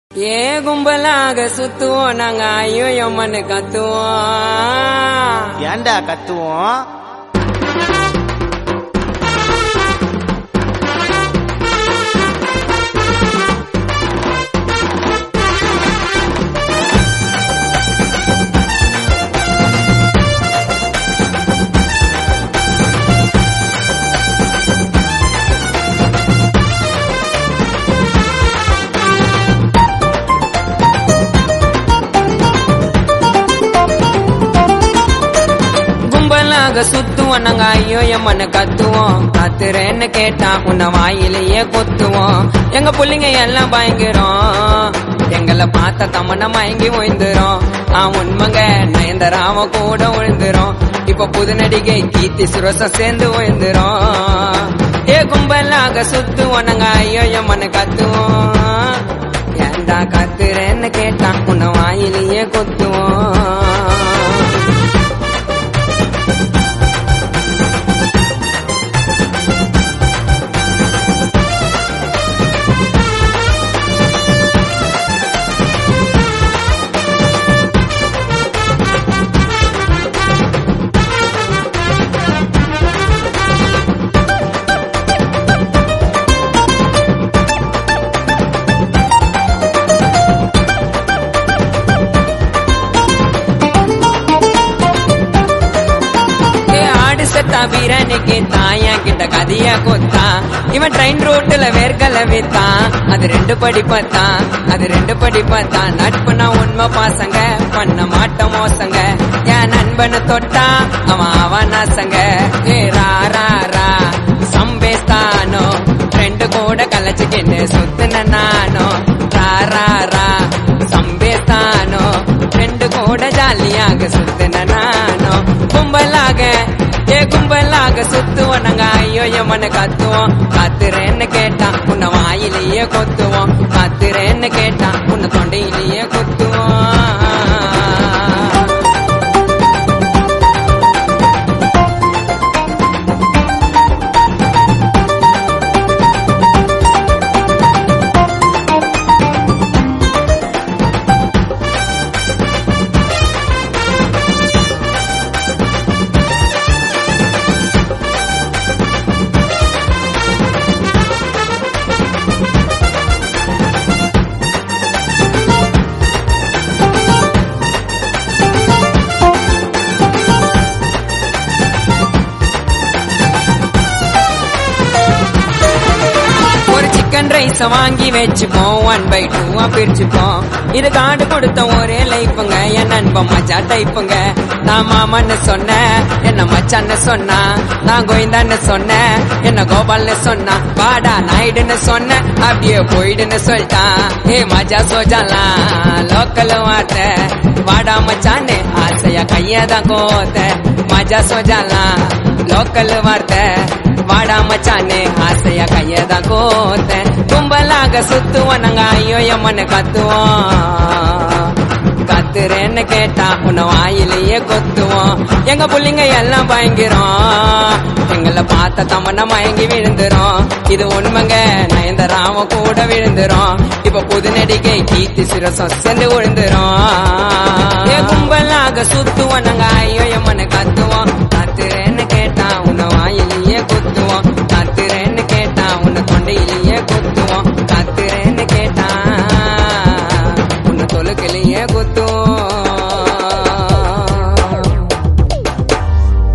ஏ கும்பலாக சுத்துவோம் நாங்க ஐயோ எம்மன்னு கத்துவோம் ஏன்டா கத்துவோம் கும்பலாக சுத்துவோம் நாங்க ஐயோ எம்மன்னு கத்துவோம் கத்துறேன்னு கேட்டா உன்னை வாயிலேயே கொத்துவோம் எங்க புள்ளைங்க எல்லாம் பயங்கரம் எங்களை பார்த்த தமன மயங்கி விழுந்துரும் ஆ உண்மைங்க நயன்தராம கூட விழுந்துரும் இப்ப புது நடிகை கீர்த்தி சுரசம் சேர்ந்து விழுந்துரும் ஏ கும்பலாக சுத்துவோம் நாங்க ஐயோ எம்மன்னு கத்துவோம் ஏன்டா கத்துறேன்னு கேட்டா உன்னை வாயிலேயே கொத்துவோம் ஏ ஆடு செத்தா வீரனுக்கு தாயா கிட்ட கதையா கொத்தா இவன் ட்ரெயின் ரோட்டுல வேர்க்கல வித்தான் அது ரெண்டு படி பார்த்தான் அது ரெண்டு படி பார்த்தான் நட்புனா உண்மை பாசங்க பண்ண மாட்ட மோசங்க என் நண்பனை தொட்டா அவன் அவன் நாசங்க ஏ ரா ரா ரா சம்பேஸ்தானோ ஃப்ரெண்டு கூட கலைச்சுக்கின்னு சுத்துன நானோ ரா ரா ரா சம்பேஸ்தானோ ஃப்ரெண்டு கூட ஜாலியாக சுத்துன நானோ கும்பலாக ஏ கும்பலாக சுத்துவோம் நாங்க ஐயோ எம்மன்னு கத்துவோம் கத்துறேன்னு கேட்டா உன்னை வாயிலேயே கொத்துவோம் கத்துறேன்னு கேட்டா உன்னை தொண்டையிலேயே கொத்துவோம் ஒரு சிக்கன் ரைஸ் வாங்கி வச்சுப்போம் ஒன் பை டூவா பிரிச்சுப்போம் இது காடு கொடுத்த ஒரே லைஃபுங்க என் நண்பன் மச்சா டைப்புங்க நான் மாமன்னு சொன்னேன் என்ன மச்சான்னு சொன்னா நான் கோயந்தான்னு சொன்னேன் என்ன கோபால்னு சொன்னா வாடா நாயுடுன்னு சொன்னேன் அப்படியே போயிடுன்னு சொல்லிட்டான் ஏ மஜா சோஜாலாம் லோக்கல் வார்த்தை வாடா மச்சான்னு ஆசையா கையதான் கோத்த மஜா சோஜாலாம் லோக்கல் வார்த்தை வாடா மச்சானே ஆசையா கையதான் கோத்த கும்பலாக சுத்துவோம் நாங்க ஐயோ எம்மன்னு கத்துவோம் கத்துறேன்னு கேட்டா உன்னை வாயிலேயே கொத்துவோம் எங்க புள்ளைங்க எல்லாம் பயங்கிறோம் எங்களை பார்த்த தமன மயங்கி விழுந்துரும் இது உண்மைங்க நயன்தராம கூட விழுந்துரும் இப்ப புது நடிகை கீர்த்தி சிரசம் சேர்ந்து விழுந்துரும் ஏ கும்பலாக சுத்துவோம் நாங்க ஐயோ எம்மன்னு கத்துவோம் கத்துறேன்னு கேட்டா உன்னை வாயிலேயே குத்துவோம் கத்துறேன்னு கேட்டா உன்னை தொண்டையிலேயே குத்துவோம் கத்துறேன்னு கேட்டா உன்னை தொழுக்கிலேயே குத்துவோம்